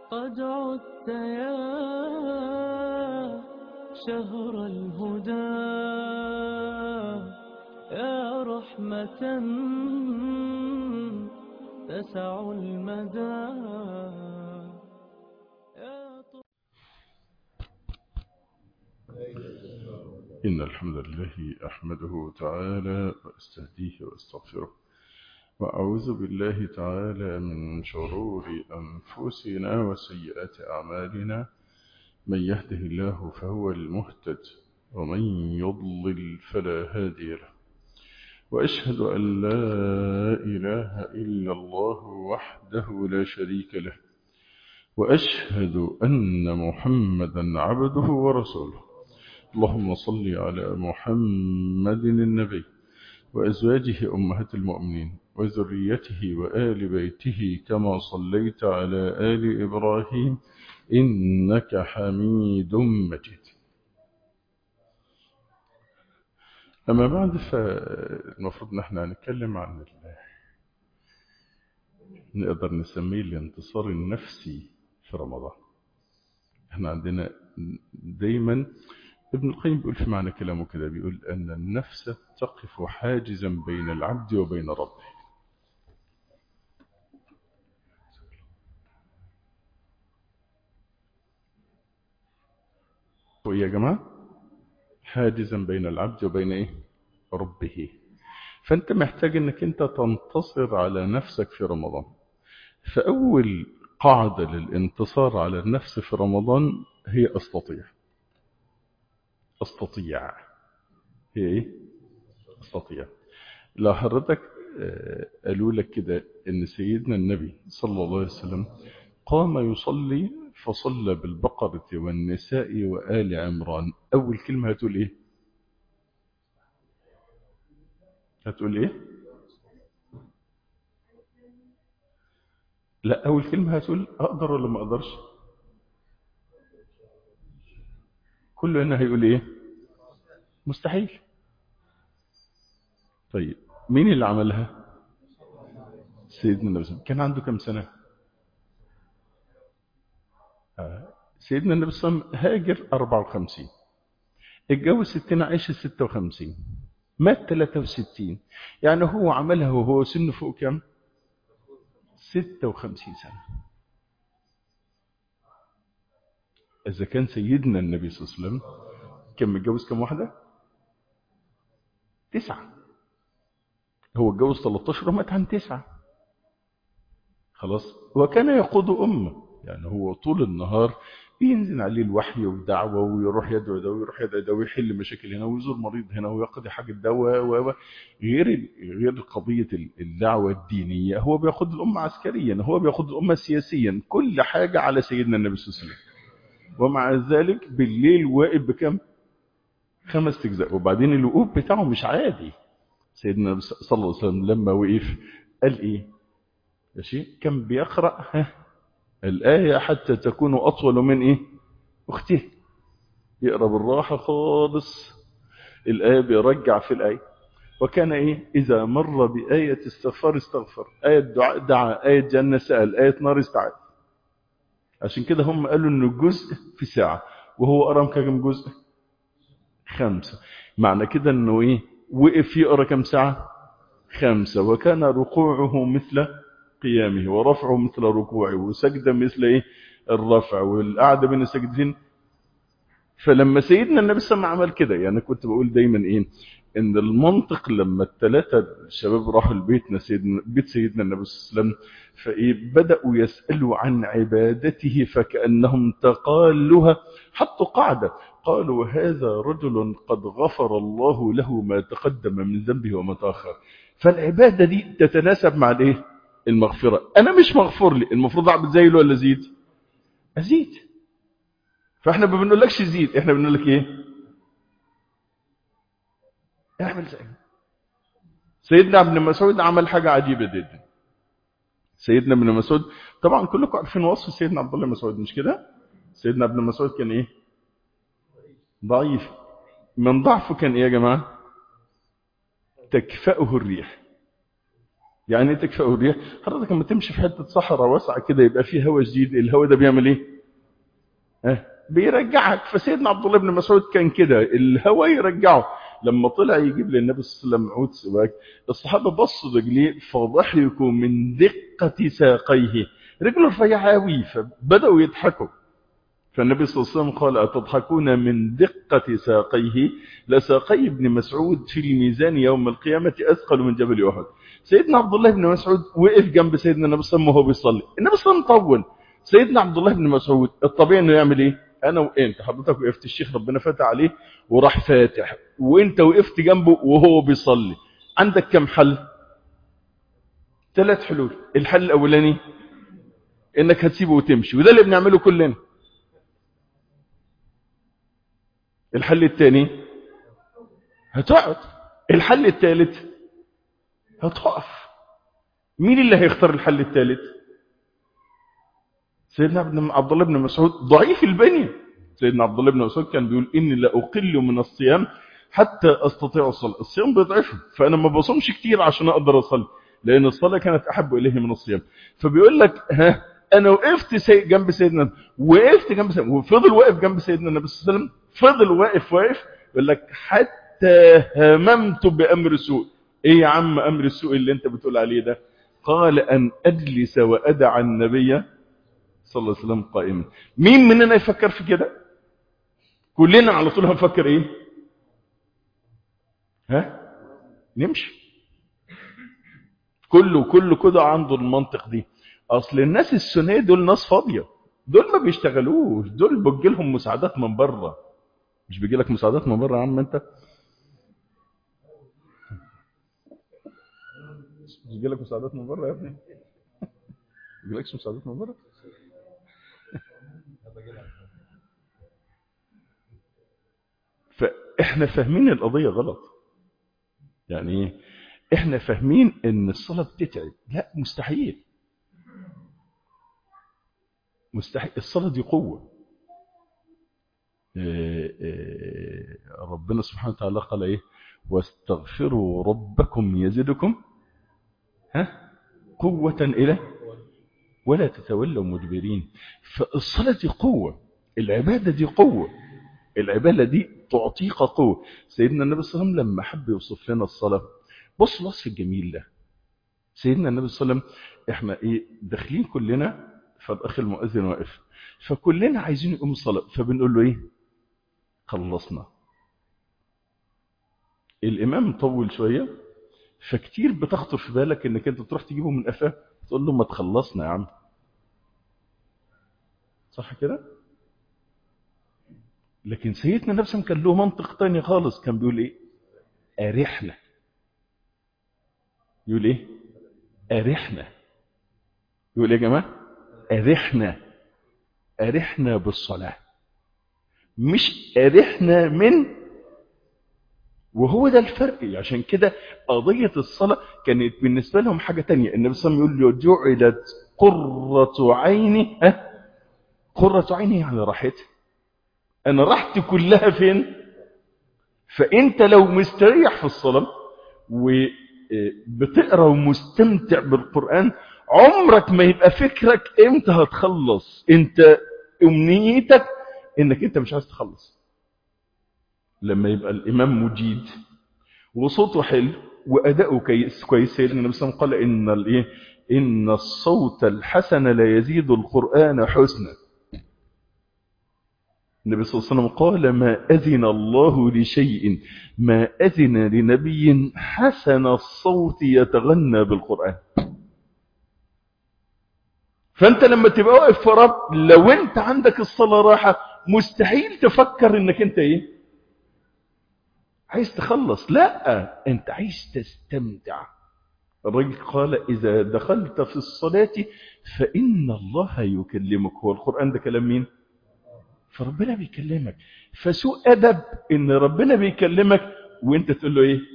قد عدت يا شهر الهدى يا رحمة تسع المدى يا طه- إن الحمد لله أحمده تعالى وأستهديه وأستغفره وأعوذ بالله تعالى من شرور أنفسنا وسيئات أعمالنا من يهده الله فهو المهتد ومن يضلل فلا هادي له وأشهد أن لا إله إلا الله وحده لا شريك له وأشهد أن محمدا عبده ورسوله اللهم صل على محمد النبي وأزواجه أمهات المؤمنين وذريته وآل بيته كما صليت على آل إبراهيم إنك حميد مجيد أما بعد فالمفروض نحن هنتكلم عن ال- نقدر نسميه الانتصار النفسي في رمضان احنا عندنا دايما ابن القيم بيقول في معنى كلامه كده بيقول أن النفس تقف حاجزا بين العبد وبين ربه ويا جماعة حاجزا بين العبد وبين إيه؟ ربه فأنت محتاج أنك أنت تنتصر على نفسك في رمضان فأول قاعدة للانتصار على النفس في رمضان هي أستطيع أستطيع هي إيه؟ أستطيع لو حضرتك آه، قالوا لك كده إن سيدنا النبي صلى الله عليه وسلم قام يصلي فصلى بالبقرة والنساء وآل عمران أول كلمة هتقول إيه؟ هتقول إيه؟ لا أول كلمة هتقول أقدر ولا ما أقدرش؟ كله هنا هيقول إيه؟ مستحيل طيب مين اللي عملها؟ سيدنا النبي صلى الله عليه وسلم كان عنده كم سنة؟ آه، سيدنا النبي صلى الله عليه وسلم هاجر 54 اتجوز ستنا عائشة 56 مات 63 يعني هو عملها وهو سنه فوق كم 56 سنة إذا كان سيدنا النبي صلى الله عليه وسلم كان متجوز كم واحدة تسعة هو اتجوز 13 ومات عن تسعة خلاص وكان يقود أمه يعني هو طول النهار ينزل عليه الوحي والدعوة ويروح يدعو ده ويروح يدعو ده ويحل مشاكل هنا ويزور مريض هنا ويقضي حاجة دواء و و- غير ال- غير قضية ال- الدعوة الدينية هو بياخد الأمة عسكريا هو بياخد الأمة سياسيا كل حاجة على سيدنا النبي صلى الله عليه وسلم ومع ذلك بالليل واقف بكم خمس أجزاء وبعدين الوقوف بتاعه مش عادي سيدنا النبي صلى الله عليه وسلم لما وقف قال إيه ماشي كان بيقرأ ها الآية حتى تكون أطول من إيه أختها يقرأ بالراحة خالص الآية بيرجع في الآية وكان إيه إذا مر بآية استغفار استغفر آية دعاء دعا آية جنة سأل آية نار استعاد عشان كده هم قالوا إنه جزء في ساعة وهو قرأ كم جزء خمسة معنى كده إنه إيه وقف يقرأ كم ساعة خمسة وكان ركوعه مثل قيامه ورفعه مثل ركوعه وسجدة مثل إيه الرفع والقعدة بين السجدتين فلما سيدنا النبي صلى الله عليه وسلم عمل كده يعني كنت بقول دايما ايه ان المنطق لما الثلاثه الشباب راحوا البيت سيدنا بيت سيدنا النبي صلى الله عليه وسلم فايه بداوا يسالوا عن عبادته فكانهم تقالها حطوا قاعده قالوا هذا رجل قد غفر الله له ما تقدم من ذنبه وما تاخر فالعباده دي تتناسب مع الايه المغفره انا مش مغفور لي المفروض اعبد زيه ولا ازيد ازيد فاحنا ما بنقولكش زيد احنا بنقول لك ايه اعمل زي سيدنا ابن مسعود عمل حاجة عجيبة جدا سيدنا ابن مسعود طبعا كلكم عارفين وصف سيدنا عبد الله بن مسعود مش كده سيدنا ابن مسعود كان ايه ضعيف من ضعفه كان ايه يا جماعة تكفأه الريح يعني تكفى الريح حضرتك لما تمشي في حته صحراء واسعه كده يبقى فيه هواء جديد الهواء ده بيعمل ايه ها بيرجعك فسيدنا عبد الله بن مسعود كان كده الهواء يرجعه لما طلع يجيب للنبي صلى الله عليه وسلم عود سواك الصحابه بصوا رجليه فضحكوا من دقه ساقيه رجله رفيعه قوي فبداوا يضحكوا فالنبي صلى الله عليه وسلم قال أتضحكون من دقة ساقيه لساقي ابن مسعود في الميزان يوم القيامة أثقل من جبل أحد سيدنا عبد الله بن مسعود وقف جنب سيدنا النبي صلى الله عليه وسلم وهو بيصلي النبي صلى الله عليه وسلم طول سيدنا عبد الله بن مسعود الطبيعي انه يعمل ايه انا وانت حضرتك وقفت الشيخ ربنا فتح عليه وراح فاتح وانت وقفت جنبه وهو بيصلي عندك كم حل ثلاث حلول الحل الاولاني انك هتسيبه وتمشي وده اللي بنعمله كلنا الحل الثاني هتقعد الحل الثالث هتقف مين اللي هيختار الحل الثالث سيدنا عبد الله بن مسعود ضعيف البنية سيدنا عبد الله بن مسعود كان بيقول إني لا أقل من الصيام حتى أستطيع الصلاة الصيام بيضعفه فأنا ما بصومش كتير عشان أقدر أصلي لأن الصلاة كانت أحب إليه من الصيام فبيقول لك ها أنا وقفت سي... جنب سيدنا وقفت جنب سيدنا وفضل واقف جنب سيدنا النبي صلى الله عليه وسلم فضل واقف واقف يقول لك حتى هممت بأمر سوء إيه يا عم أمر السوء اللي أنت بتقول عليه ده قال أن أجلس وأدع النبي صلى الله عليه وسلم قائما مين مننا يفكر في كده كلنا على طول هنفكر ايه ها نمشي كله كله كده عنده المنطق دي اصل الناس السنيه دول ناس فاضيه دول ما بيشتغلوش دول بيجي لهم مساعدات من بره مش بيجي لك مساعدات من بره يا عم انت مش بيجي لك مساعدات من بره يا ابني بيجي لكش مساعدات من بره فاحنا فاهمين القضية غلط يعني ايه احنا فاهمين ان الصلاة بتتعب لا مستحيل مستحيل الصلاة دي قوة إيه إيه ربنا سبحانه وتعالى قال ايه واستغفروا ربكم يزدكم ها قوة إلى ولا تتولوا مدبرين فالصلاة دي قوة العبادة دي قوة العبادة دي تعطيك قوة سيدنا النبي صلى الله عليه وسلم لما حب يوصف لنا الصلاة بص الوصف الجميل ده سيدنا النبي صلى الله عليه وسلم احنا ايه داخلين كلنا فالاخ المؤذن واقف فكلنا عايزين يقوم الصلاة فبنقول له ايه خلصنا الامام طول شوية فكتير بتخطر في بالك انك انت تروح تجيبه من قفاه تقول له ما تخلصنا يا عم صح كده لكن سيدنا نفسه كان له منطق تاني خالص كان بيقول ايه ارحنا يقول ايه ارحنا يقول ايه يا جماعه ارحنا ارحنا بالصلاه مش ارحنا من وهو ده الفرق عشان كده قضية الصلاة كانت بالنسبة لهم حاجة تانية النبي صلى الله عليه وسلم يقول له جعلت قرة عيني ها قرة عيني يعني راحتي أنا راحتي كلها فين فأنت لو مستريح في الصلاة وبتقرأ ومستمتع بالقرآن عمرك ما يبقى فكرك امتى هتخلص انت امنيتك انك انت مش عايز تخلص لما يبقى الإمام مجيد وصوته حلو وأداؤه كويس كويس سيدنا النبي صلى الله عليه وسلم قال إن الإيه إن الصوت الحسن لا يزيد القرآن حسنا النبي صلى الله عليه وسلم قال ما أذن الله لشيء ما أذن لنبي حسن الصوت يتغنى بالقرآن فأنت لما تبقى واقف في رب لو أنت عندك الصلاة راحة مستحيل تفكر إنك أنت إيه عايز تخلص لا انت عايز تستمتع الرجل قال إذا دخلت في الصلاة فإن الله يكلمك هو القرآن ده كلام مين فربنا بيكلمك فسوء أدب إن ربنا بيكلمك وإنت تقول له إيه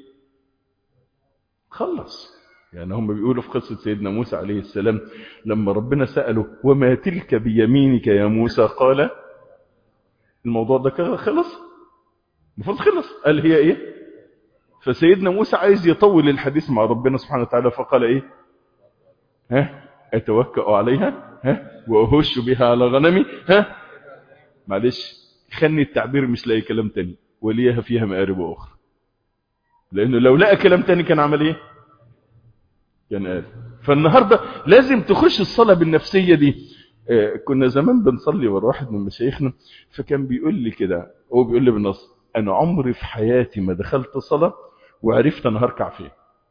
خلص يعني هم بيقولوا في قصة سيدنا موسى عليه السلام لما ربنا سأله وما تلك بيمينك يا موسى قال الموضوع ده خلص المفروض خلص قال هي ايه فسيدنا موسى عايز يطول الحديث مع ربنا سبحانه وتعالى فقال ايه ها اتوكأ عليها ها واهش بها على غنمي ها معلش خلني التعبير مش لاقي كلام تاني وليها فيها مآرب اخرى لانه لو لقى كلام تاني كان عمل ايه كان قال فالنهارده لازم تخش الصلاه بالنفسيه دي آه، كنا زمان بنصلي ورا واحد من مشايخنا فكان بيقول لي كده هو بيقول لي بالنص انا عمري في حياتي ما دخلت صلاه وعرفت انا هركع فين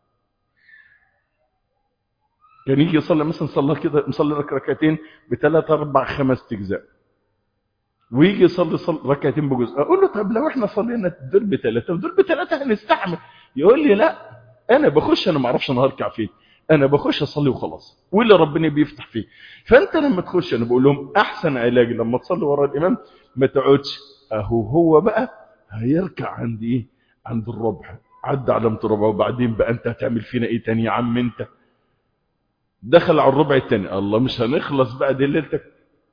كان يجي يصلي مثلا صلى كده مصلي لك ركعتين بثلاث اربع خمس اجزاء ويجي يصلي صل... ركعتين بجزء اقول له طب لو احنا صلينا دول بثلاثه ودول بثلاثه هنستحمل يقول لي لا انا بخش انا ما اعرفش انا هركع فين انا بخش اصلي وخلاص واللي ربنا بيفتح فيه فانت لما تخش انا بقول لهم احسن علاج لما تصلي ورا الامام ما تقعدش اهو هو بقى هيركع عند ايه عند الربع عدى علامه الربع وبعدين بقى انت هتعمل فينا ايه تاني يا عم انت دخل على الربع التاني الله مش هنخلص بقى دي ليلتك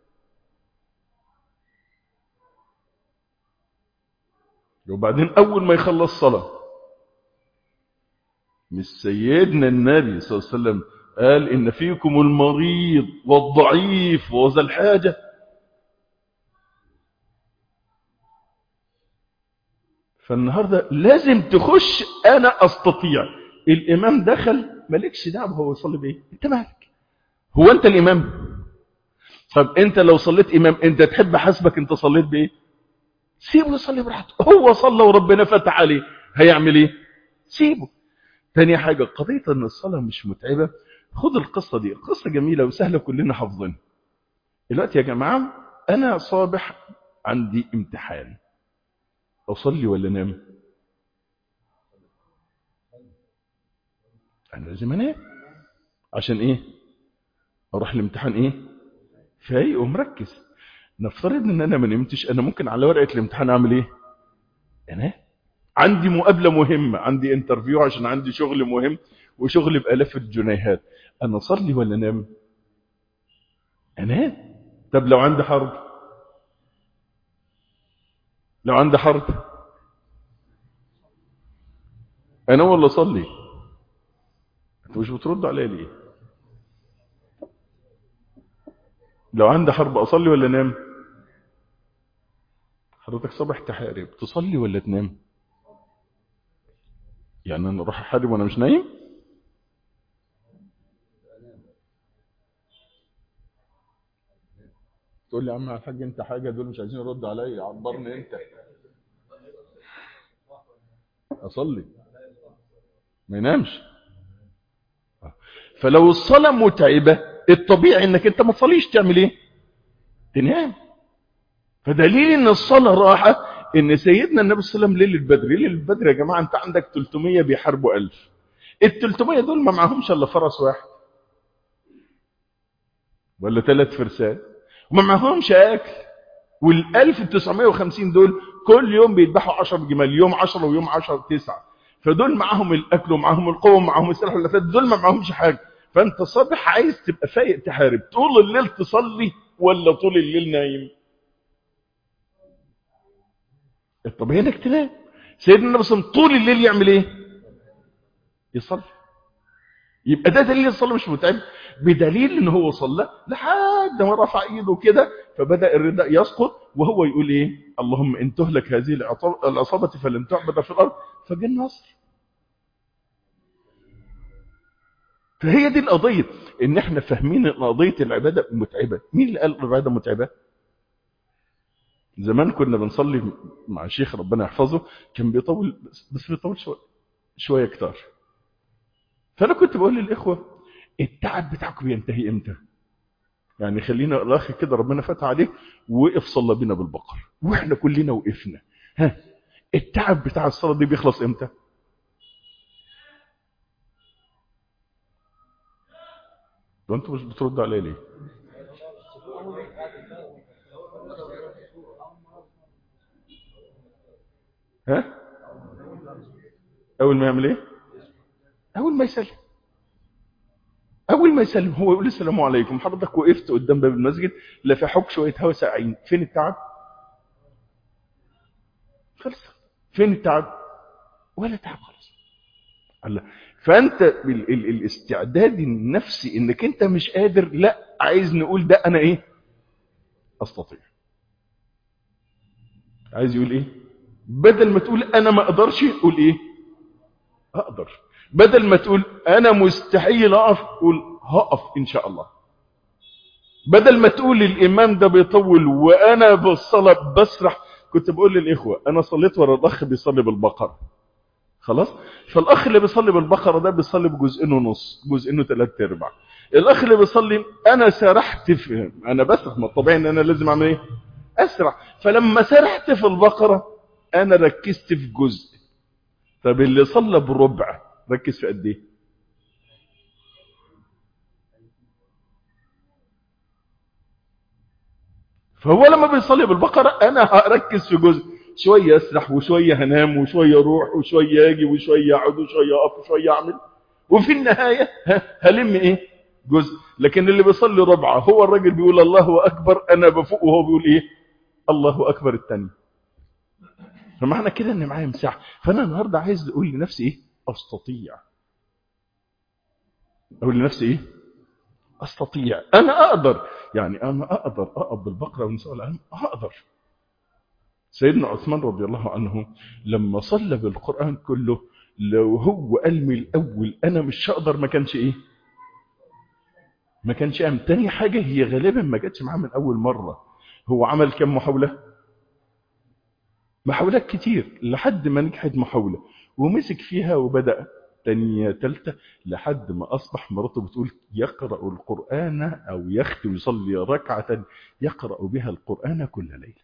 وبعدين اول ما يخلص صلاه مش سيدنا النبي صلى الله عليه وسلم قال ان فيكم المريض والضعيف وذا الحاجه فالنهارده لازم تخش انا استطيع الامام دخل مالكش دعوه هو يصلي بايه انت مالك هو انت الامام طب انت لو صليت امام انت تحب حسبك انت صليت بايه سيبه يصلي براحته هو صلى وربنا فتح عليه هيعمل ايه سيبه تاني حاجة قضية ان الصلاة مش متعبة خد القصة دي قصة جميلة وسهلة كلنا حافظينها دلوقتي يا جماعة انا صابح عندي امتحان اصلي ولا انام انا لازم انام عشان ايه اروح الامتحان ايه فايق ومركز نفترض ان انا ما نمتش انا ممكن على ورقه الامتحان اعمل ايه انا عندي مقابله مهمه عندي انترفيو عشان عندي شغل مهم وشغل بالاف الجنيهات انا اصلي ولا انام انام طب لو عندي حرب لو عندي حرب انا ولا اصلي انتوا مش بتردوا عليا ليه لو عندي حرب اصلي ولا انام حضرتك صبح تحارب تصلي ولا تنام يعني انا اروح احارب وانا مش نايم تقول لي يا عم يا الحاج انت حاجه دول مش عايزين يرد عليا عبرني انت اصلي ما ينامش فلو الصلاه متعبه الطبيعي انك انت ما تصليش تعمل ايه تنام فدليل ان الصلاه راحه ان سيدنا النبي صلى الله عليه وسلم ليله بدر ليله بدر يا جماعه انت عندك 300 بيحاربوا 1000 ال 300 دول ما معهمش الا فرس واحد ولا ثلاث فرسان وما معهمش اكل وال 1950 دول كل يوم بيذبحوا 10 جمال يوم 10 ويوم 10 9 فدول معاهم الاكل ومعاهم القوه ومعاهم السلاح واللفات دول ما معهمش حاجه فانت صبح عايز تبقى فايق تحارب طول الليل تصلي ولا طول الليل نايم الطبيعي انك تنام سيدنا النبي صلى الله عليه وسلم طول الليل يعمل ايه يصلي يبقى ده دليل الصلاه مش متعب بدليل ان هو صلى لحد ما رفع ايده كده فبدا الرداء يسقط وهو يقول ايه اللهم ان تهلك هذه العصابه فلن تعبد في الارض فجاء النصر فهي دي القضيه ان احنا فاهمين ان قضيه العباده متعبه مين اللي قال العباده متعبه زمان كنا بنصلي مع شيخ ربنا يحفظه كان بيطول بس بيطول شويه شويه كتار فانا كنت بقول للاخوه التعب بتاعكم بينتهي امتى يعني خلينا الاخ كده ربنا فتح عليه ووقف صلى بينا بالبقر واحنا كلنا وقفنا ها التعب بتاع الصلاه دي بيخلص امتى وانتوا مش بتردوا عليا ليه ها اول ما يعمل ايه اول ما يسلم اول ما يسلم هو يقول السلام عليكم حضرتك وقفت قدام باب المسجد لا في حب شويه هوا ساقعين فين التعب خلص فين التعب ولا تعب خالص الله فانت ال ال الاستعداد النفسي انك انت مش قادر لا عايز نقول ده انا ايه استطيع عايز يقول ايه بدل ما تقول انا ما اقدرش قول ايه اقدر بدل ما تقول انا مستحيل اقف قول هقف ان شاء الله بدل ما تقول الامام ده بيطول وانا بالصلاه بسرح كنت بقول للاخوه انا صليت ورا الاخ بيصلي بالبقره خلاص فالاخ اللي بيصلي بالبقره ده بيصلي بجزئين ونص جزئين وثلاث ارباع الاخ اللي بيصلي انا سرحت في انا بسرح ما الطبيعي ان انا لازم اعمل ايه اسرع فلما سرحت في البقره انا ركزت في جزء طب اللي صلى بربع ركز في قد ايه فهو لما بيصلي بالبقرة أنا هركز في جزء شوية أسرح وشوية هنام وشوية أروح وشوية أجي وشوية أقعد وشوية أقف وشوية أعمل وفي النهاية هلم إيه جزء لكن اللي بيصلي ربعة هو الراجل بيقول الله أكبر أنا بفوق وهو بيقول إيه الله أكبر التاني فمعنى كده إن معايا مساحة فأنا النهاردة عايز أقول لنفسي إيه أستطيع أقول لنفسي إيه أستطيع أنا أقدر يعني أنا أقدر أقف بالبقرة ونسأل العلم أقدر سيدنا عثمان رضي الله عنه لما صلى بالقرآن كله لو هو قال من الأول أنا مش هقدر ما كانش إيه ما كانش قام تاني حاجة هي غالبا ما جاتش معاه من أول مرة هو عمل كم محاولة محاولات كتير لحد ما نجحت محاولة ومسك فيها وبدأ تانية تالتة لحد ما أصبح مراته بتقول يقرأ القرآن أو يختم يصلي ركعة يقرأ بها القرآن كل ليلة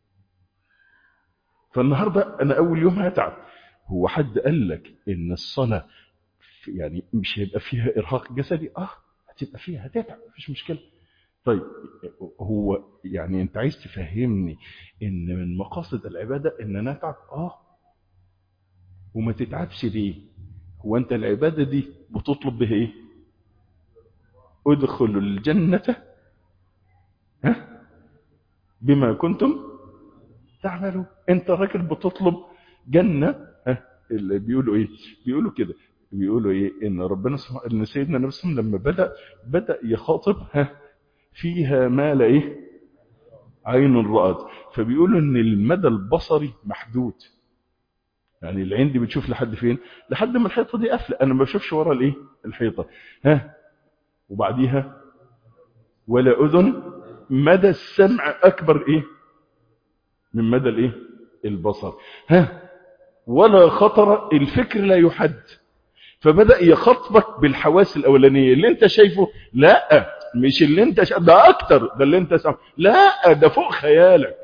فالنهاردة أنا أول يوم هتعب هو حد قال لك إن الصلاة يعني مش هيبقى فيها إرهاق جسدي آه هتبقى فيها هتتعب مفيش مشكلة طيب هو يعني أنت عايز تفهمني إن من مقاصد العبادة إن أنا أتعب آه وما تتعبش ليه هو أنت العبادة دي بتطلب بها إيه ادخلوا الجنة ها بما كنتم تعملوا أنت راجل بتطلب جنة ها اللي بيقولوا إيه بيقولوا كده بيقولوا إيه إن ربنا سبحانه إن سيدنا النبي صلى الله عليه وسلم لما بدأ بدأ يخاطب ها فيها ما لا إيه عين رأت فبيقولوا إن المدى البصري محدود يعني العين دي بتشوف لحد فين لحد ما الحيطه دي قافله انا ما بشوفش ورا الايه الحيطه ها وبعديها ولا اذن مدى السمع اكبر ايه من مدى الايه البصر ها ولا خطر الفكر لا يحد فبدا يخاطبك بالحواس الاولانيه اللي انت شايفه لا مش اللي انت شايفه ده اكتر ده اللي انت سامع لا ده فوق خيالك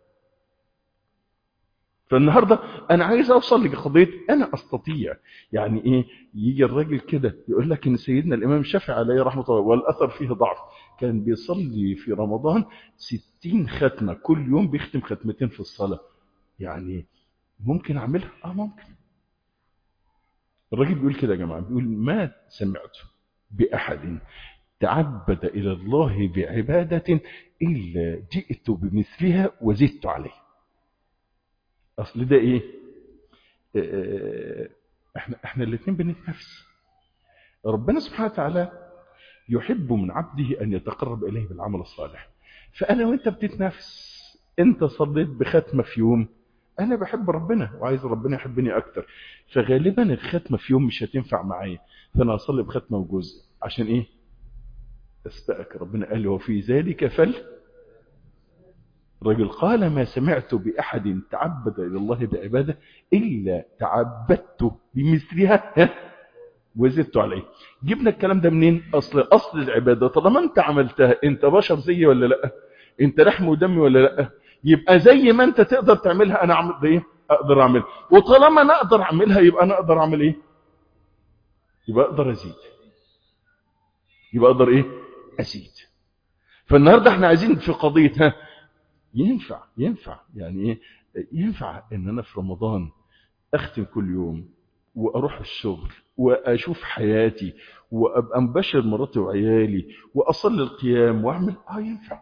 فالنهاردة أنا عايز أوصل لقضية أنا أستطيع يعني إيه يجي الراجل كده يقول لك إن سيدنا الإمام الشافعي عليه رحمة الله والأثر فيه ضعف كان بيصلي في رمضان ستين ختمة كل يوم بيختم ختمتين في الصلاة يعني ممكن أعملها؟ آه ممكن الراجل بيقول كده يا جماعة بيقول ما سمعت بأحد تعبد إلى الله بعبادة إلا جئت بمثلها وزدت عليه اصل ده ايه اه احنا احنا الاثنين بنتنافس ربنا سبحانه وتعالى يحب من عبده ان يتقرب اليه بالعمل الصالح فانا وانت بتتنافس انت صليت بختمه في يوم انا بحب ربنا وعايز ربنا يحبني اكتر فغالبا الختمه في يوم مش هتنفع معايا فانا هصلي بختمه وجزء عشان ايه استأك ربنا قال وفي ذلك فل رجل قال ما سمعت بأحد تعبد إلى الله بعبادة إلا تعبدت بمثلها وزدت عليه جبنا الكلام ده منين أصل أصل العبادة طالما أنت عملتها أنت بشر زيي ولا لا أنت لحم ودمي ولا لا يبقى زي ما أنت تقدر تعملها أنا أعمل إيه أقدر أعملها وطالما أنا أقدر أعملها يبقى أنا أقدر أعمل إيه يبقى أقدر أزيد يبقى أقدر إيه أزيد فالنهاردة احنا عايزين في قضية ها ينفع ينفع يعني ايه ينفع ان انا في رمضان اختم كل يوم واروح الشغل واشوف حياتي وابقى مبشر مراتي وعيالي واصلي القيام واعمل اه ينفع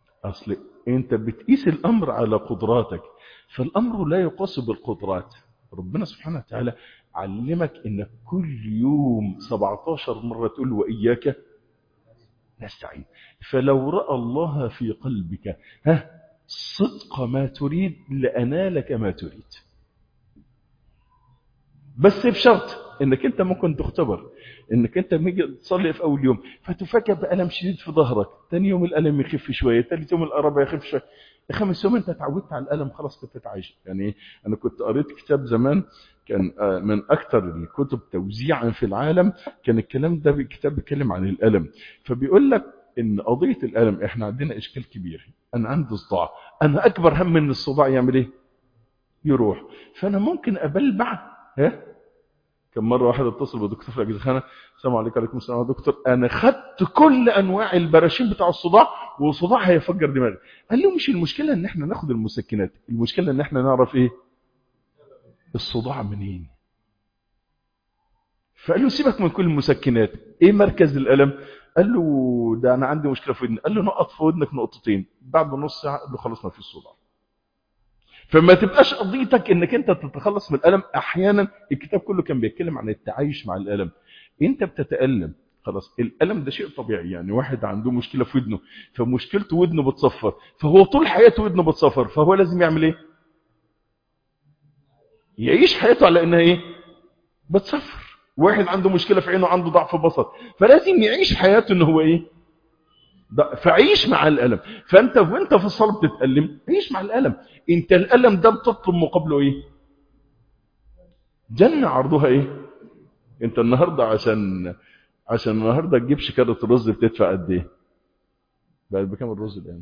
اصل انت بتقيس الامر على قدراتك فالامر لا يقاس بالقدرات ربنا سبحانه وتعالى علمك انك كل يوم 17 مرة تقول وإياك نستعين فلو رأى الله في قلبك ها صدق ما تريد لأنالك ما تريد بس بشرط انك انت ممكن تختبر انك انت تيجي تصلي في اول يوم فتفاجئ بالم شديد في ظهرك ثاني يوم الالم يخف شويه ثالث يوم القربه يخف شويه خامس يوم انت اتعودت على الالم خلاص كنت تعيش يعني انا كنت قريت كتاب زمان كان من اكثر الكتب توزيعا في العالم كان الكلام ده كتاب بيتكلم عن الالم فبيقول لك ان قضيه الالم احنا عندنا اشكال كبير انا عندي صداع انا اكبر هم من الصداع يعمل ايه يروح فانا ممكن ابلبع ها كم مره واحد اتصل بدكتور في الاجزخانه السلام عليكم وعليكم السلام يا دكتور انا خدت كل انواع البراشيم بتاع الصداع والصداع هيفجر دماغي قال له مش المشكله ان احنا ناخد المسكنات المشكله ان احنا نعرف ايه الصداع منين فقال له سيبك من كل المسكنات ايه مركز الالم قال له ده انا عندي مشكله في ودني قال له نقط في ودنك نقطتين بعد نص ساعه قال له خلاص ما فيش صداع فما تبقاش قضيتك انك انت تتخلص من الالم احيانا الكتاب كله كان بيتكلم عن التعايش مع الالم انت بتتالم خلاص الالم ده شيء طبيعي يعني واحد عنده مشكله في ودنه فمشكلته ودنه بتصفر فهو طول حياته ودنه بتصفر فهو لازم يعمل ايه يعيش حياته على انها ايه بتصفر واحد عنده مشكله في عينه عنده ضعف بصر فلازم يعيش حياته ان هو ايه فعيش مع الالم فانت وانت في الصلاه بتتالم عيش مع الالم انت الالم ده بتطلب مقابله ايه جنه عرضها ايه انت النهارده عشان عشان النهارده تجيب شكاره الرز بتدفع قد ايه بقى بكام الرز الان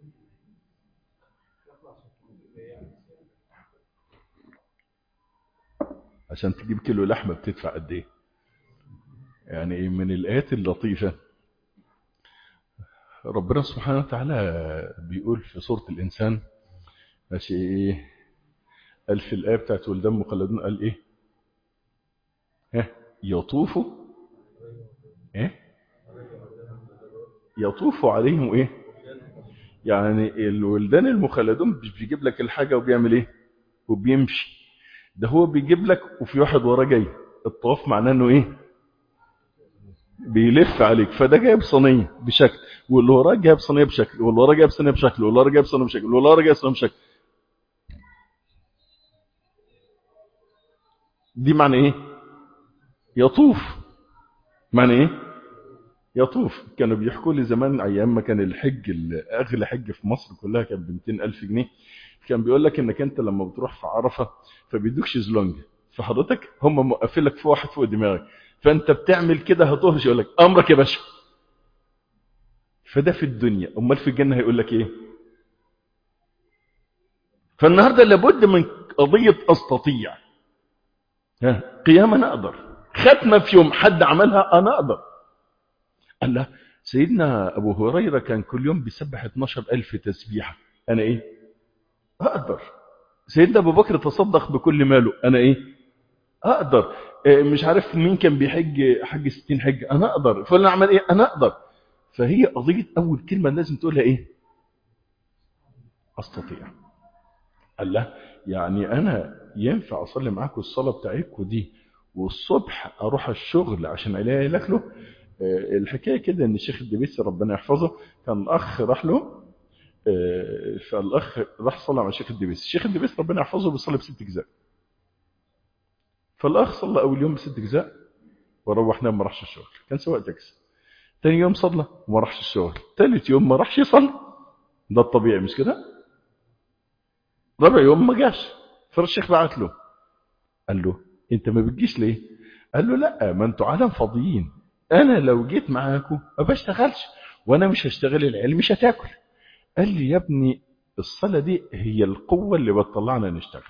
عشان تجيب كيلو لحمه بتدفع قد ايه يعني من الايات اللطيفه ربنا سبحانه وتعالى بيقول في سورة الإنسان ماشي إيه قال في الآية بتاعت ولدان مخلدون قال إيه ها يطوفوا إيه يطوفوا عليهم إيه يعني الولدان المخلدون مش بيجيب لك الحاجة وبيعمل إيه وبيمشي ده هو بيجيب لك وفي واحد وراه جاي الطواف معناه إنه إيه بيلف عليك فده جايب صينيه بشكل واللي وراه جايب صينيه بشكل واللي وراه جايب صينيه بشكل واللي وراه جايب صينيه بشكل واللي وراه جايب صينيه بشكل دي معنى ايه يطوف معنى ايه يطوف كانوا بيحكوا لي زمان ايام ما كان الحج اغلى حج في مصر كلها كان ب 200000 جنيه كان بيقول لك انك انت لما بتروح في عرفه فبيدوك شيزلونج فحضرتك هم موقفين لك في واحد فوق دماغك فانت بتعمل كده هتهرش يقول لك امرك يا باشا فده في الدنيا امال في الجنه هيقول لك ايه فالنهارده لابد من قضيه استطيع ها قيامه انا اقدر ختمه في يوم حد عملها انا اقدر قال له سيدنا ابو هريره كان كل يوم بيسبح 12000 تسبيحه انا ايه اقدر سيدنا ابو بكر تصدق بكل ماله انا ايه اقدر مش عارف مين كان بيحج حج 60 حج انا اقدر فلان اعمل ايه انا اقدر فهي قضيه اول كلمه لازم تقولها ايه استطيع قال له يعني انا ينفع اصلي معاكم الصلاه بتاعتكم دي والصبح اروح الشغل عشان الاقي له الحكايه كده ان الشيخ الدبيسي ربنا يحفظه كان اخ راح له فالاخ راح صلى مع الشيخ الدبيسي الشيخ الدبيسي ربنا يحفظه بيصلي بست اجزاء فالاخ صلى اول يوم بست اجزاء وروح نام ما راحش الشغل كان سواق تاكسي ثاني يوم صلى وما راحش الشغل ثالث يوم ما راحش يصلي ده الطبيعي مش كده رابع يوم ما جاش فالشيخ بعت له قال له انت ما بتجيش ليه قال له لا ما انتوا عالم فاضيين انا لو جيت معاكم ما بشتغلش وانا مش هشتغل العيال مش هتاكل قال لي يا ابني الصلاه دي هي القوه اللي بتطلعنا نشتغل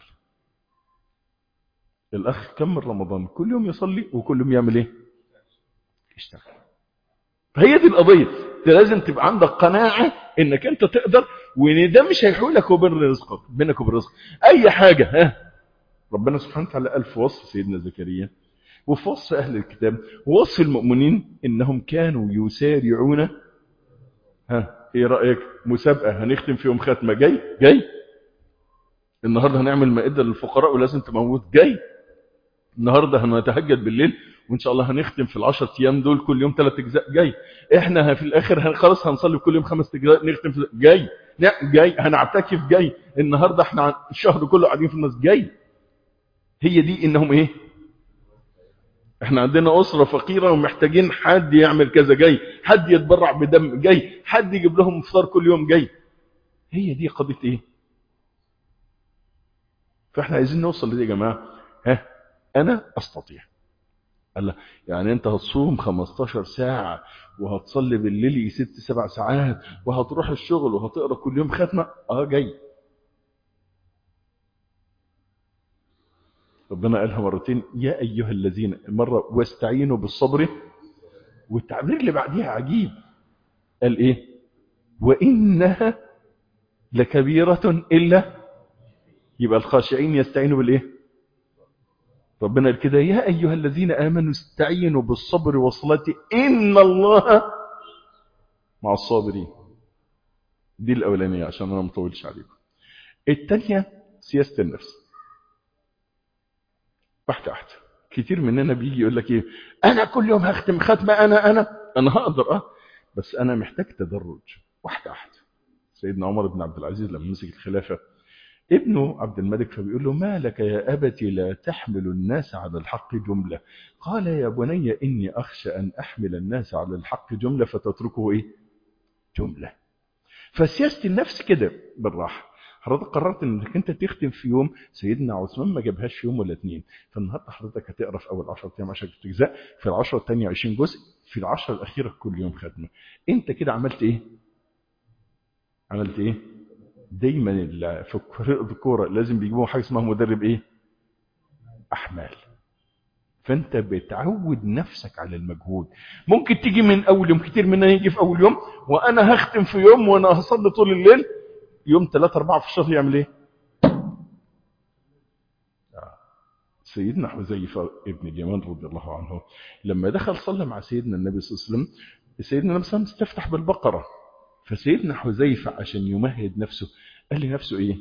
الاخ كمل رمضان كل يوم يصلي وكل يوم يعمل ايه يشتغل فهي دي القضيه انت لازم تبقى عندك قناعه انك انت تقدر وان ده مش هيحولك وبين رزقك بينك وبين رزقك اي حاجه ها ربنا سبحانه وتعالى قال في وصف سيدنا زكريا وفي وصف اهل الكتاب ووصف المؤمنين انهم كانوا يسارعون ها ايه رايك مسابقه هنختم فيهم ختمه جاي جاي النهارده هنعمل مائده للفقراء ولازم تموت جاي النهارده هنتهجد بالليل وان شاء الله هنختم في العشر ايام دول كل يوم ثلاث اجزاء جاي احنا في الاخر هن- خلاص هنصلي كل يوم خمس اجزاء نختم في جاي لا جاي هنعتكف جاي النهارده احنا عن- الشهر كله قاعدين في الناس جاي هي دي انهم ايه احنا عندنا اسره فقيره ومحتاجين حد يعمل كذا جاي حد يتبرع بدم جاي حد يجيب لهم افطار كل يوم جاي هي دي قضيه ايه فاحنا عايزين نوصل لدي يا جماعه ها انا استطيع الله يعني انت هتصوم 15 ساعة وهتصلي بالليل ست سبع ساعات وهتروح الشغل وهتقرا كل يوم ختمة اه جاي ربنا قالها مرتين يا ايها الذين مرة واستعينوا بالصبر والتعبير اللي بعديها عجيب قال ايه وانها لكبيرة الا يبقى الخاشعين يستعينوا بالايه ربنا قال كده يا أيها الذين آمنوا استعينوا بالصبر والصلاة إن الله مع الصابرين دي الأولانية عشان أنا مطولش عليكم الثانية سياسة النفس واحدة واحدة كتير مننا بيجي يقول لك إيه أنا كل يوم هختم ختمة أنا أنا أنا هقدر أه بس أنا محتاج تدرج واحدة واحدة سيدنا عمر بن عبد العزيز لما مسك الخلافة ابنه عبد الملك فبيقول له ما لك يا أبت لا تحمل الناس على الحق جملة قال يا بني إني أخشى أن أحمل الناس على الحق جملة فتتركه إيه جملة فسياسة النفس كده بالراحة حضرتك قررت انك انت تختم في يوم سيدنا عثمان ما جابهاش في يوم ولا اتنين فالنهارده حضرتك هتقرا في اول 10 ايام 10 اجزاء في العشرة الثانيه 20 جزء في العشرة الاخيره كل يوم ختمه انت كده عملت ايه عملت ايه دايما ال- في فريق الكوره لازم بيجيبوا حاجه اسمها مدرب ايه احمال فانت بتعود نفسك على المجهود ممكن تيجي من اول يوم كتير مننا يجي في اول يوم وانا هختم في يوم وانا هصلي طول الليل يوم 3 4 في الشهر يعمل ايه سيدنا حذيفة ابن اليمان رضي الله عنه لما دخل صلى مع سيدنا النبي صلى الله عليه وسلم سيدنا النبي صلى الله عليه وسلم استفتح بالبقرة فسيدنا حذيفة عشان يمهد نفسه قال لنفسه ايه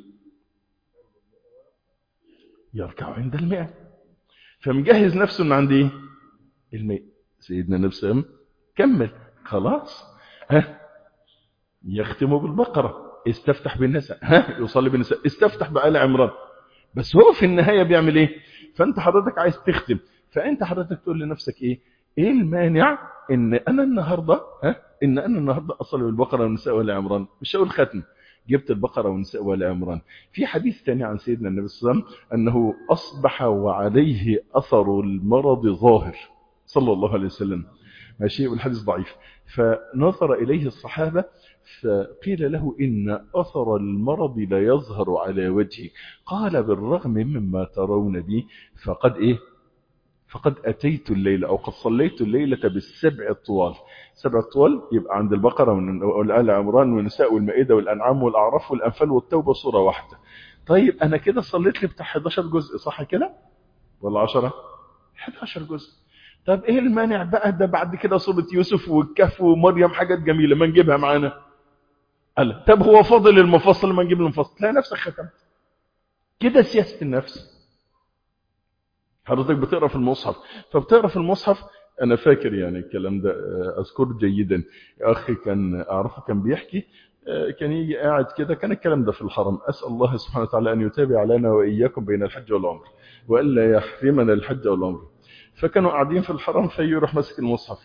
يركع عند المئة فمجهز نفسه ان عند ايه المئة سيدنا النبي صلى الله عليه وسلم كمل خلاص ها يختم بالبقرة استفتح بالنساء ها يصلي بالنساء استفتح بآل عمران بس هو في النهاية بيعمل ايه فانت حضرتك عايز تختم فانت حضرتك تقول لنفسك ايه ايه المانع ان انا النهاردة ها ان انا النهاردة اصلي بالبقرة والنساء وآل عمران مش هقول ختم جبت البقرة والنساء وآل عمران في حديث ثاني عن سيدنا النبي صلى الله عليه وسلم أنه أصبح وعليه أثر المرض ظاهر صلى الله عليه وسلم ماشي والحديث ضعيف فنظر إليه الصحابة فقيل له إن أثر المرض لا يظهر على وجهه قال بالرغم مما ترون بي فقد إيه فقد أتيت الليلة أو قد صليت الليلة بالسبع الطوال سبع الطوال يبقى عند البقرة والآل عمران والنساء والمائدة والأنعام والأعراف والأنفال والتوبة صورة واحدة طيب أنا كده صليت لي بتاع 11 جزء صح كده ولا 10 11 جزء طب إيه المانع بقى ده بعد كده صورة يوسف والكهف ومريم حاجات جميلة ما نجيبها معانا قال طب هو فاضل المفصل ما نجيب المفصل تلاقي نفسك ختمت كده سياسة النفس حضرتك بتقرا في المصحف فبتقرا في المصحف انا فاكر يعني الكلام ده اذكره جيدا اخي كان اعرفه كان بيحكي كان يجي قاعد كده كان الكلام ده في الحرم اسال الله سبحانه وتعالى ان يتابع لنا واياكم بين الحج والعمر والا يحرمنا الحج والعمر فكانوا قاعدين في الحرم فيروح ماسك المصحف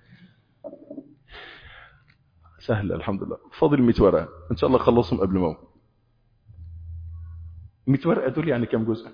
سهل الحمد لله فاضل 100 ورقه ان شاء الله اخلصهم قبل ما 100 ورقه دول يعني كام جزء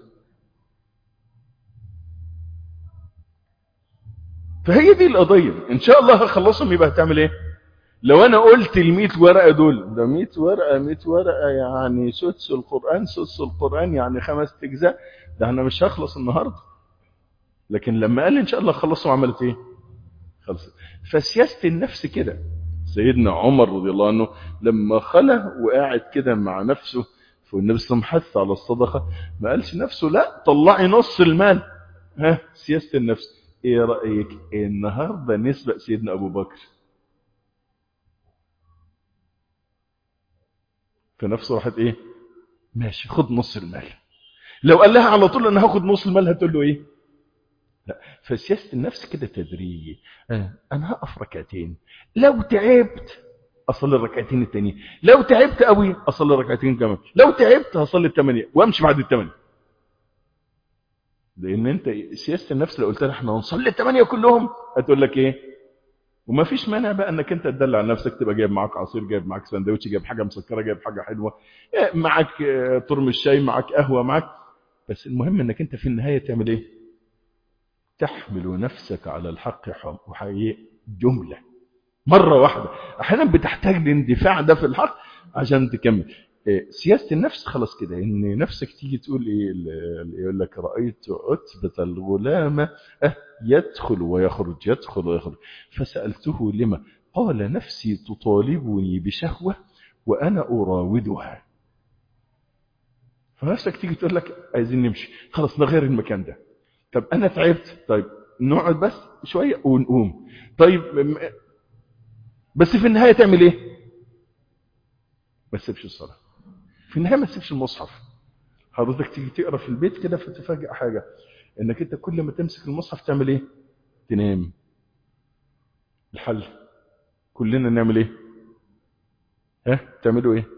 فهي دي القضية ان شاء الله هخلصهم يبقى هتعمل ايه لو انا قلت ال 100 ورقة دول ده 100 ورقة 100 ورقة يعني سدس القرآن سدس القرآن يعني خمس اجزاء ده انا مش هخلص النهاردة لكن لما قال ان شاء الله خلصهم عملت ايه خلصت فسياسة النفس كده سيدنا عمر رضي الله عنه لما خلى وقاعد كده مع نفسه والنبي صلى الله عليه وسلم حث على الصدقة ما قالش نفسه لا طلعي نص المال ها سياسة النفس ايه رأيك إيه النهاردة نسبق سيدنا ابو بكر في نفسه راحت ايه ماشي خد نص المال لو قال لها على طول انا هاخد نص المال هتقول له ايه لا فسياسه النفس كده تدريجي آه. انا هقف ركعتين لو تعبت اصلي الركعتين التانيين لو تعبت قوي اصلي الركعتين كمان لو تعبت هصلي الثمانيه وامشي بعد الثمانيه لان انت سياسه النفس لو قلت لها احنا هنصلي الثمانيه كلهم هتقول لك ايه وما فيش مانع بقى انك انت تدلع نفسك تبقى جايب معاك عصير جايب معاك سندوتش جايب حاجه مسكره جايب حاجه حلوه معاك ترمس شاي معاك قهوه معاك بس المهم انك انت في النهايه تعمل ايه تحمل نفسك على الحق وحقيقة جمله مره واحده احيانا بتحتاج الاندفاع ده في الحق عشان تكمل سياسه النفس خلاص كده ان نفسك تيجي تقول ايه يقول لك رايت عتبه الغلام يدخل ويخرج يدخل ويخرج فسالته لما قال نفسي تطالبني بشهوه وانا اراودها فنفسك تيجي تقول لك عايزين نمشي خلاص نغير المكان ده طب انا تعبت طيب نقعد بس شويه ونقوم طيب بس في النهايه تعمل ايه ما تسيبش الصلاه في النهايه ما تسيبش المصحف حضرتك تيجي تقرا في البيت كده فتفاجئ حاجه انك انت كل ما تمسك المصحف تعمل ايه تنام الحل كلنا نعمل ايه ها تعملوا ايه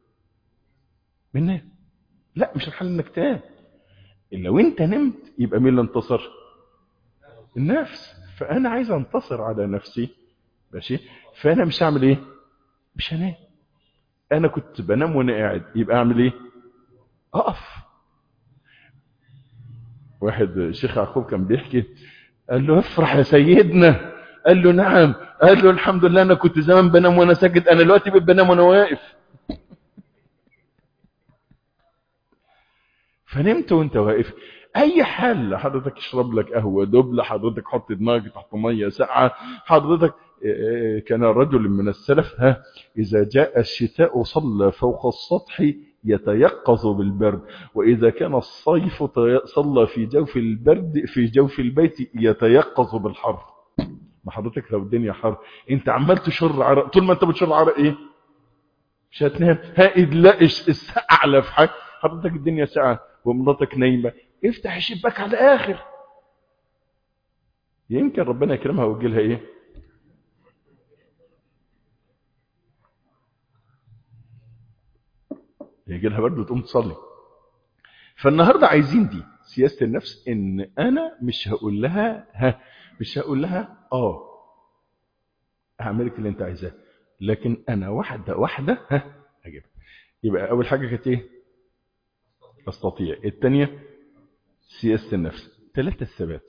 بننام لا مش الحل انك تنام لو انت نمت يبقى مين اللي انتصر النفس فانا عايز انتصر على نفسي ماشي فانا مش هعمل ايه مش هنام انا كنت بنام وانا قاعد يبقى اعمل ايه اقف واحد شيخ يعقوب كان بيحكي قال له افرح يا سيدنا قال له نعم قال له الحمد لله انا كنت زمان بنام وانا ساجد انا دلوقتي بنام وانا واقف فنمت وانت واقف اي حل حضرتك اشرب لك قهوه دبل حضرتك حط دماغك تحت ميه ساقعه حضرتك كان رجل من السلف ها اذا جاء الشتاء صلى فوق السطح يتيقظ بالبرد واذا كان الصيف صلى في جوف البرد في جوف البيت يتيقظ بالحر ما حضرتك لو الدنيا حر انت عمال تشر عرق طول ما انت بتشر عرق ايه مش هتنام ها لا السقعه في حاجه حضرتك الدنيا ساعه ومراتك نايمه افتح الشباك على الاخر يمكن ربنا يكرمها ويجي لها ايه يجي لها برد وتقوم تصلي فالنهارده عايزين دي سياسه النفس ان انا مش هقول لها ها مش هقول لها اه هعملك اللي انت عايزاه لكن انا واحده واحده ها هجيبها يبقى اول حاجه كانت ايه استطيع الثانيه سياسه النفس ثلاثه الثبات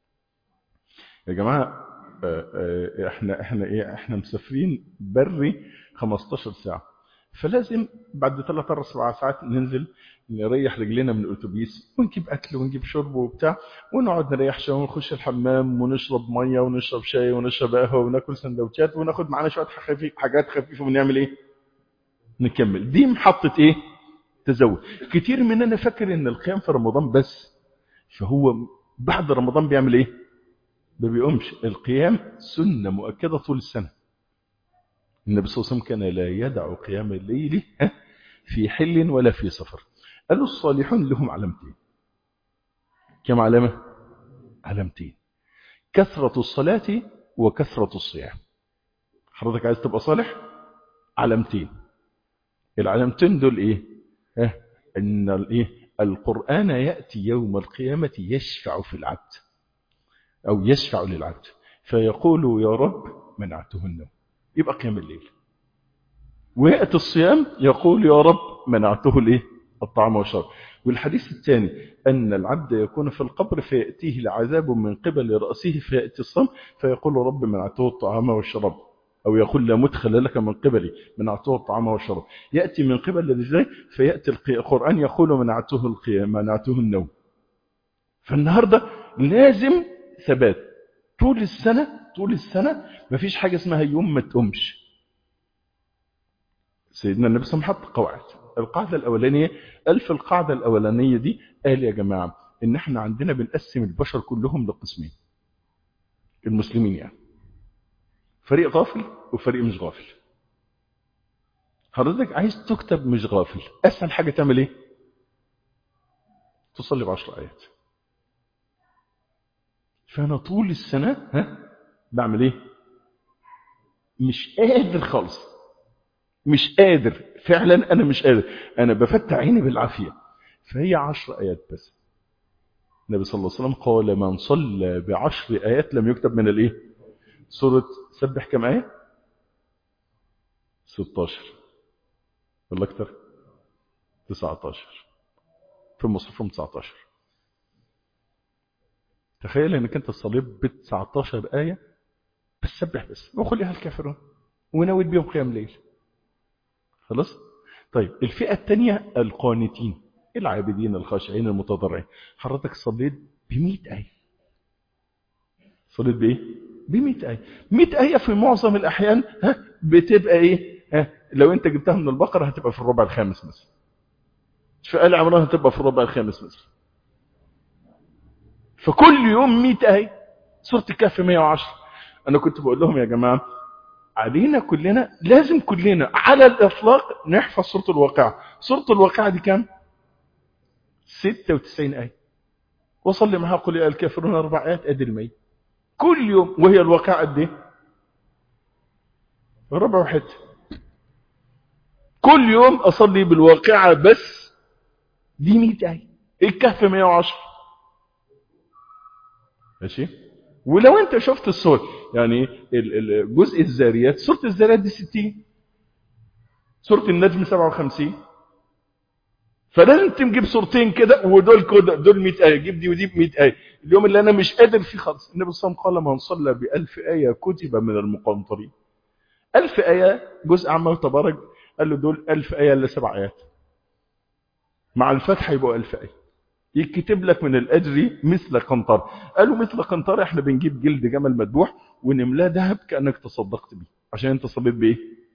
يا جماعه احنا احنا ايه احنا مسافرين بري 15 ساعه فلازم بعد ثلاث اربع سبع ساعات ننزل نريح رجلينا من الاتوبيس ونجيب اكل ونجيب شرب وبتاع ونقعد نريح شويه ونخش الحمام ونشرب ميه ونشرب شاي ونشرب قهوه وناكل سندوتشات وناخد معانا شويه خفيف حاجات خفيفه ونعمل ايه نكمل دي محطه ايه تزود كتير مننا فاكر ان القيام في رمضان بس فهو بعد رمضان بيعمل ايه ما بيقومش القيام سنه مؤكده طول السنه النبي صلى الله عليه وسلم كان لا يدع قيام الليل في حل ولا في سفر قالوا الصالحون لهم علامتين كم علامة؟ علامتين كثرة الصلاة وكثرة الصيام حضرتك عايز تبقى صالح علامتين العلامتين دول ايه اه ان الايه القرآن يأتي يوم القيامة يشفع في العبد او يشفع للعبد فيقول يا رب منعته النوم يبقى قيام الليل ويأتي الصيام يقول يا رب منعته الايه الطعام والشرب والحديث الثاني أن العبد يكون في القبر فيأتيه العذاب من قبل رأسه فيأتي الصم فيقول رب منعته الطعام والشراب أو يقول لا مدخل لك من قبلي منعته الطعام والشراب يأتي من قبل الرجلين فيأتي القرآن يقول منعته القيام منعته النوم فالنهاردة لازم ثبات طول السنة طول السنة مفيش حاجة اسمها يوم ما تقومش سيدنا النبي صلى الله عليه وسلم حط قواعد القاعدة الأولانية ألف القاعدة الأولانية دي قال يا جماعة إن إحنا عندنا بنقسم البشر كلهم لقسمين المسلمين يعني فريق غافل وفريق مش غافل حضرتك عايز تكتب مش غافل اسهل حاجه تعمل ايه تصلي بعشر ايات فانا طول السنه ها بعمل ايه مش قادر خالص مش قادر فعلا انا مش قادر انا بفتح عيني بالعافيه فهي عشر ايات بس النبي صلى الله عليه وسلم قال من صلى بعشر ايات لم يكتب من الايه سوره سبح كم ايه 16 ولا اكتر 19 في المصحف 19 تخيل انك انت صليت ب 19 ايه بس سبح بس وخليها الكافرون ونويت بيهم قيام ليل خلاص طيب الفئه الثانيه القانتين العابدين الخاشعين المتضرعين حضرتك صليت ب 100 ايه صليت بايه ب 100 ايه 100 ايه في معظم الاحيان ها بتبقى ايه ها لو انت جبتها من البقره هتبقى في الربع الخامس مثلا في ال عمران هتبقى في الربع الخامس مثلا فكل يوم 100 ايه سوره الكهف 110 انا كنت بقول لهم يا جماعه علينا كلنا لازم كلنا على الاطلاق نحفظ سوره الواقعه سوره الواقعه دي كام 96 ايه وصلي معها قل يا الكافرون اربع ايات ادي الميت كل يوم وهي الواقعه قد ايه ربع واحد كل يوم اصلي بالواقعه بس دي 100 ايه الكهف 110 ماشي ولو انت شفت الصور يعني جزء الزاريات سوره الزاريات دي 60 سوره النجم 57 فلازم تجيب صورتين كده ودول كده دول 100 ايه جيب دي ودي ب 100 ايه اليوم اللي انا مش قادر فيه خالص النبي صلى الله عليه وسلم قال من صلى ب 1000 ايه كتب من المقنطرين 1000 ايه جزء عما تبارك قال له دول 1000 ايه الا سبع ايات مع الفتح يبقوا 1000 ايه يكتب لك من الاجر مثل قنطر قالوا مثل قنطر احنا بنجيب جلد جمل مذبوح ونملاه ذهب كانك تصدقت بيه عشان انت صليت بايه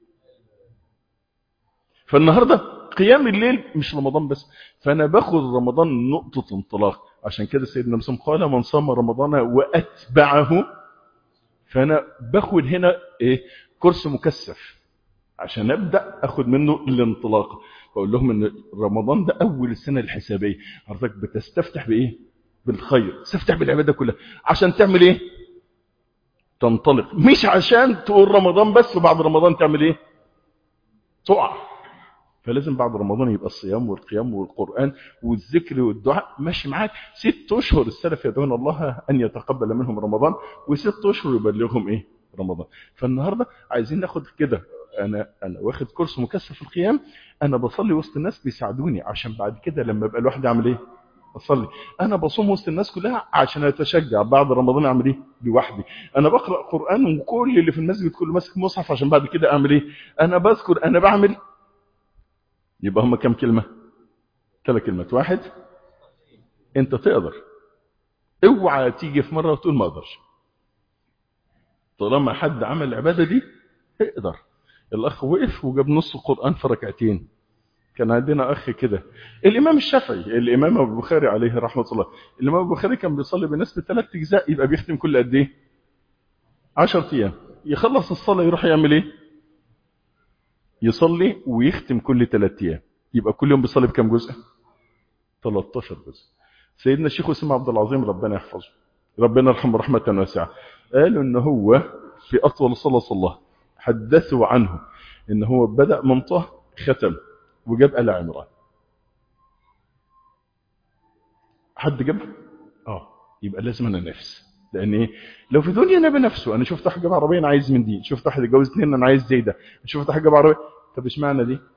فالنهارده قيام الليل مش رمضان بس فانا باخد رمضان نقطه انطلاق عشان كده سيدنا مسلم قال من صام رمضان واتبعه فانا باخد هنا ايه كورس مكثف عشان ابدا اخد منه الانطلاق بقول لهم ان رمضان ده اول السنه الحسابيه حضرتك بتستفتح بايه بالخير تستفتح بالعباده كلها عشان تعمل ايه تنطلق مش عشان تقول رمضان بس وبعد رمضان تعمل ايه تقع فلازم بعد رمضان يبقى الصيام والقيام والقرآن والذكر والدعاء ماشي معاك ست أشهر السلف يدعون الله أن يتقبل منهم رمضان وست أشهر يبلغهم إيه رمضان فالنهاردة عايزين ناخد كده أنا أنا واخد كورس مكثف في القيام أنا بصلي وسط الناس بيساعدوني عشان بعد كده لما يبقى الواحد يعمل إيه أصلي أنا بصوم وسط الناس كلها عشان أتشجع بعد رمضان أعمل إيه لوحدي أنا بقرأ قرآن وكل اللي في المسجد كله ماسك مصحف عشان بعد كده أعمل إيه أنا بذكر أنا بعمل يبقى هم كم كلمة ثلاث كلمات واحد انت تقدر اوعى تيجي في مرة وتقول ما اقدرش طالما حد عمل العبادة دي اقدر الاخ وقف وجاب نص القرآن في ركعتين كان عندنا اخ كده الامام الشافعي الامام ابو البخاري عليه رحمة الله الامام ابو البخاري كان بيصلي بالناس بثلاث اجزاء يبقى بيختم كل قد ايه 10 ايام يخلص الصلاة يروح يعمل ايه يصلي ويختم كل ثلاث ايام يبقى كل يوم بيصلي بكم جزء 13 جزء سيدنا الشيخ اسمه عبد العظيم ربنا يحفظه ربنا يرحمه رحمه واسعه قالوا ان هو في اطول صلاه صلاه حدثوا عنه ان هو بدا من طه ختم وجاب ال عمران حد جاب اه يبقى لازم انا نفس لان ايه لو في دنيا انا بنفسه انا شفت واحد جاب عربيه انا عايز من دي شفت واحد اتجوز اثنين انا عايز زي ده شفت واحد جاب عربيه طب اشمعنى دي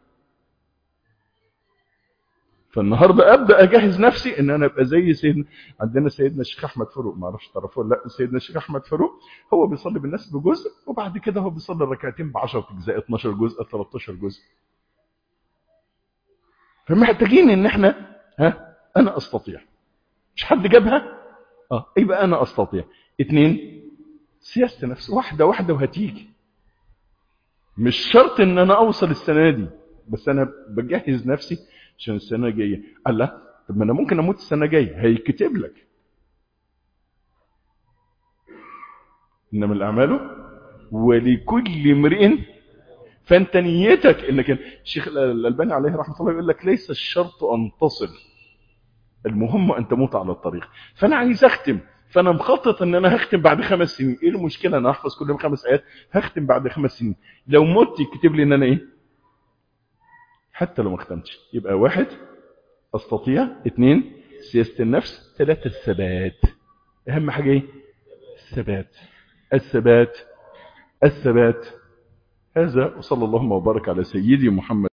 فالنهارده ابدا اجهز نفسي ان انا ابقى زي سيدنا عندنا سيدنا الشيخ احمد فاروق ما اعرفش تعرفوه لا سيدنا الشيخ احمد فاروق هو بيصلي بالناس بجزء وبعد كده هو بيصلي ركعتين ب 10 اجزاء 12 جزء 13 جزء فمحتاجين ان احنا ها انا استطيع مش حد جابها اه يبقى انا استطيع اثنين سياسه نفس واحده واحده وهتيجي مش شرط ان انا اوصل السنه دي بس انا بجهز نفسي عشان السنه الجايه قال لا طب ما انا ممكن اموت السنه الجايه هيكتب لك انما الاعمال ولكل امرئ فانت نيتك انك الشيخ الالباني عليه رحمه الله يقول لك ليس الشرط ان تصل المهم ان تموت على الطريق فانا عايز اختم فانا مخطط ان انا هختم بعد خمس سنين ايه المشكله انا احفظ كل يوم خمس ايات هختم بعد خمس سنين لو مت يكتب لي ان انا ايه حتى لو ما ختمتش يبقى واحد استطيع اثنين سياسه النفس ثلاثه الثبات اهم حاجه ايه الثبات الثبات الثبات هذا وصلى اللهم وبارك على سيدي محمد